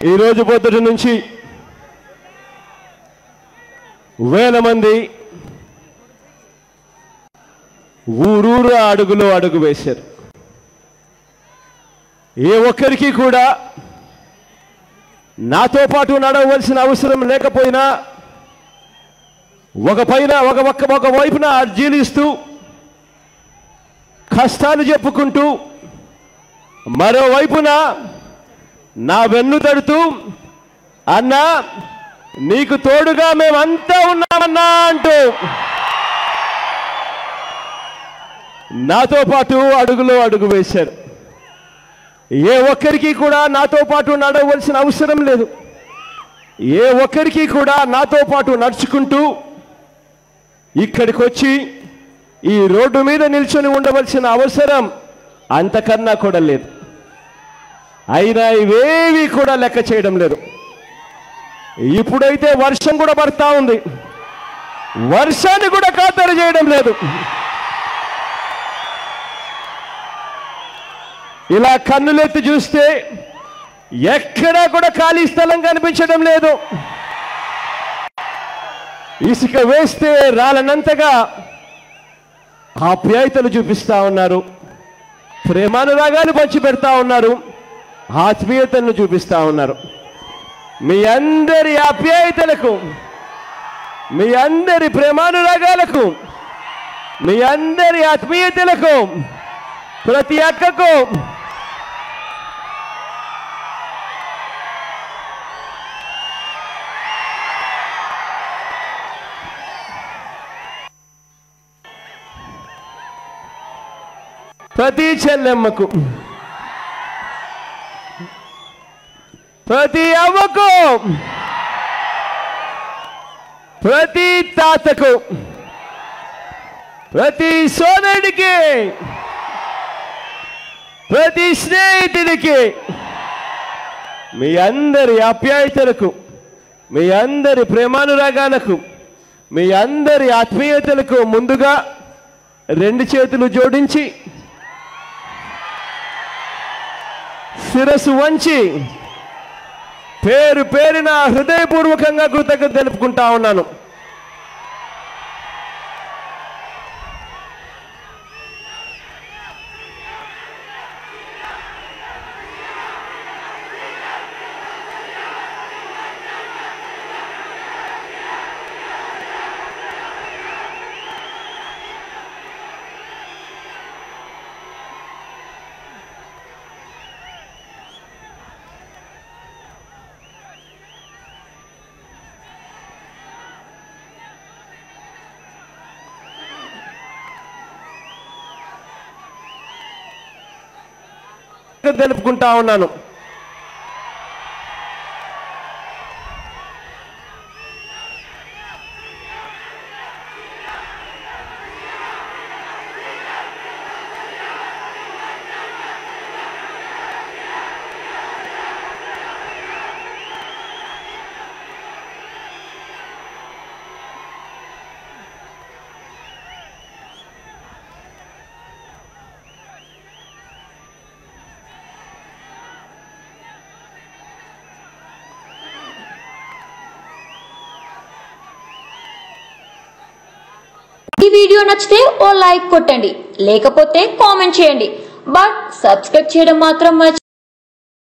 ఈరోజు పొద్దుటి నుంచి వేల మంది ఊరూరు అడుగులో అడుగు వేశారు ఏ ఒక్కరికి కూడా నాతో పాటు నడవలసిన అవసరం లేకపోయినా ఒక పైన ఒక ఒక్క ఒక వైపున అర్జీలు ఇస్తూ కష్టాలు చెప్పుకుంటూ మరోవైపున నా వెన్ను తడుతూ అన్నా నీకు తోడుగా మేమంతా ఉన్నామన్నా అంటూ నాతో పాటు అడుగులో అడుగు వేశారు ఏ ఒక్కరికి కూడా నాతో పాటు నడవలసిన అవసరం లేదు ఏ ఒక్కరికి కూడా నాతో పాటు నడుచుకుంటూ ఇక్కడికి వచ్చి ఈ రోడ్డు మీద నిల్చొని ఉండవలసిన అవసరం అంతకన్నా కూడా లేదు అయినా ఇవేవి కూడా లెక్క చేయడం లేదు ఇప్పుడైతే వర్షం కూడా పడతా ఉంది వర్షాన్ని కూడా ఖాతరు చేయడం లేదు ఇలా కన్నులెత్తి చూస్తే ఎక్కడా కూడా ఖాళీ స్థలం కనిపించడం లేదు ఇసుక వేస్తే రాలనంతగా ఆప్యాయతలు చూపిస్తా ఉన్నారు ప్రేమానురాగాలు పంచి పెడతా ఉన్నారు ఆత్మీయతలను చూపిస్తా ఉన్నారు మీ అందరి ఆప్యాయతలకు మీ అందరి ప్రేమానురాగాలకు మీ అందరి ఆత్మీయతలకు ప్రతి అక్కకు ప్రతి చెల్లెమ్మకు ప్రతి అవ్వకు ప్రతి తాతకు ప్రతి సోదరుడికి ప్రతి స్నేహితుడికి మీ అందరి ఆప్యాయతలకు మీ అందరి ప్రేమానురాగాలకు మీ అందరి ఆత్మీయతలకు ముందుగా రెండు చేతులు జోడించి శిరస్సు వంచి పేరు పేరిన హృదయపూర్వకంగా కృతజ్ఞత తెలుపుకుంటా ఉన్నాను తెలుపుకుంటా ఉన్నాను ఈ వీడియో నచ్చితే ఓ లైక్ కొట్టండి లేకపోతే కామెంట్ చేయండి బట్ సబ్స్క్రైబ్ చేయడం మాత్రం మర్చి